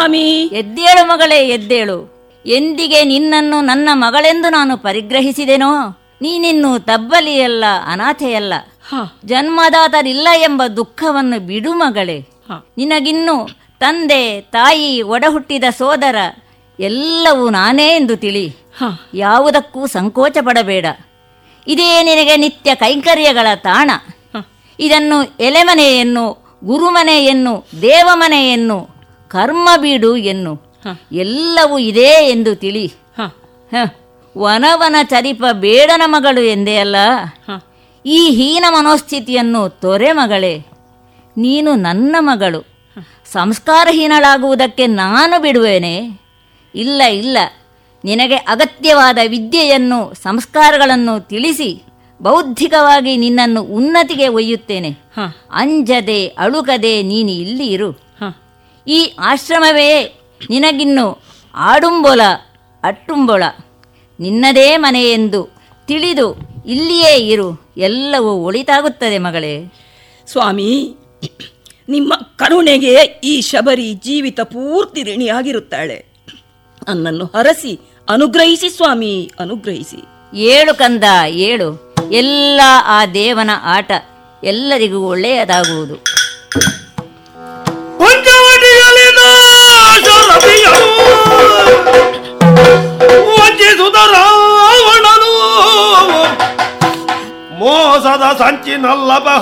ಸ್ವಾಮಿ ಎದ್ದೇಳು ಮಗಳೇ ಎದ್ದೇಳು ಎಂದಿಗೆ ನಿನ್ನನ್ನು ನನ್ನ ಮಗಳೆಂದು ನಾನು ಪರಿಗ್ರಹಿಸಿದೆನೋ ನೀನಿನ್ನು ತಬ್ಬಲಿಯಲ್ಲ ಅನಾಥೆಯಲ್ಲ ಹ ಜನ್ಮದಾತರಿಲ್ಲ ಎಂಬ ದುಃಖವನ್ನು ಬಿಡು ಮಗಳೇ ಹ ನಿನಗಿನ್ನು ತಂದೆ ತಾಯಿ ಒಡಹುಟ್ಟಿದ ಸೋದರ ಎಲ್ಲವೂ ನಾನೇ ಎಂದು ತಿಳಿ ಹ ಯಾವುದಕ್ಕೂ ಸಂಕೋಚ ಪಡಬೇಡ ಇದೇ ನಿನಗೆ ನಿತ್ಯ ಕೈಂಕರ್ಯಗಳ ತಾಣ ಇದನ್ನು ಎಲೆಮನೆ ಎನ್ನು ಗುರುಮನೆ ಎನ್ನು ದೇವಮನೆ ಎನ್ನು ಕರ್ಮ ಬೀಡು ಎನ್ನು ಎಲ್ಲವೂ ಇದೇ ಎಂದು ತಿಳಿ ಹ ಹ, ವನವನ ಚರಿಪ ಬೇಡನ ಮಗಳು ಎಂದೇ ಅಲ್ಲ ಹ ಈ ಹೀನ ಮನೋಸ್ಥಿತಿಯನ್ನು ತೊರೆ ಮಗಳೇ ನೀನು ನನ್ನ ಮಗಳು ಸಂಸ್ಕಾರಹೀನಳಾಗುವುದಕ್ಕೆ ನಾನು ಬಿಡುವೇನೆ ಇಲ್ಲ ಇಲ್ಲ ನಿನಗೆ ಅಗತ್ಯವಾದ ವಿದ್ಯೆಯನ್ನು ಸಂಸ್ಕಾರಗಳನ್ನು ತಿಳಿಸಿ ಬೌದ್ಧಿಕವಾಗಿ ನಿನ್ನನ್ನು ಉನ್ನತಿಗೆ ಒಯ್ಯುತ್ತೇನೆ ಹ ಅಂಜದೆ ಅಳುಕದೆ ನೀನು ಇಲ್ಲಿ ಇರು ಹ ಈ ಆಶ್ರಮವೇ ನಿನಗಿನ್ನು ಆಡುಂಬೊಲ ಅಟ್ಟುಂಬೊಳ ನಿನ್ನದೇ ಮನೆ ಎಂದು ತಿಳಿದು ಇಲ್ಲಿಯೇ ಇರು ಎಲ್ಲವೂ ಒಳಿತಾಗುತ್ತದೆ ಮಗಳೇ ಸ್ವಾಮಿ ನಿಮ್ಮ ಕರುಣೆಗೆ ಈ ಶಬರಿ ಜೀವಿತ ಪೂರ್ತಿ ಋಣಿಯಾಗಿರುತ್ತಾಳೆ ನನ್ನನ್ನು ಹರಸಿ ಅನುಗ್ರಹಿಸಿ ಸ್ವಾಮಿ ಅನುಗ್ರಹಿಸಿ ಏಳು ಕಂದ ಏಳು ಎಲ್ಲ ಆ ದೇವನ ಆಟ ಎಲ್ಲರಿಗೂ ಒಳ್ಳೆಯದಾಗುವುದು ಪಂಚವಟಿಯಲಿನ ಶರಭಿಯನು ವಂಚಿಸುತ್ತ ರಾವಣನು ಮೋಸದ ಸಂಚಿನಲ್ಲಭ